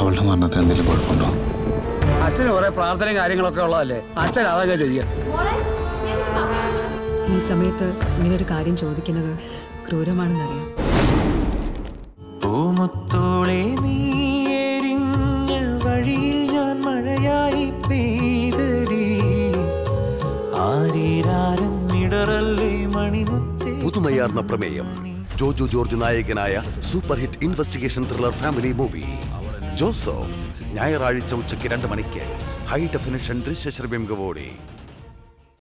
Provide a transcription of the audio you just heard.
അവളുടെ മരണത്തിന് എന്തെങ്കിലും കുഴപ്പമുണ്ടോ അച്ഛന് കുറെ പ്രാർത്ഥനയും കാര്യങ്ങളൊക്കെ ഉള്ളതല്ലേ അച്ഛൻ അതൊക്കെ ചെയ്യുക ഈ സമയത്ത് ഇങ്ങനൊരു കാര്യം ചോദിക്കുന്നത് ക്രൂരമാണെന്നറിയാം പൂമുത്തോളെ നീ എരിഞ്ഞ വഴിയിൽ ഞാൻ മഴയായി പെയ്തടി ആരീരാരം ഇടറല്ലേ മണിമുത്തേ പുതുമയാർന്ന പ്രമേയം ജോജു ജോർജ് നായകനായ super hit investigation thriller family movie Joseph ഞായറാഴ്ച ഉച്ചയ്ക്ക് രണ്ട് മണിക്ക് ഹൈ ഡെഫിനിഷൻ ദൃശ്യശ്രവ്യം ഗവോടി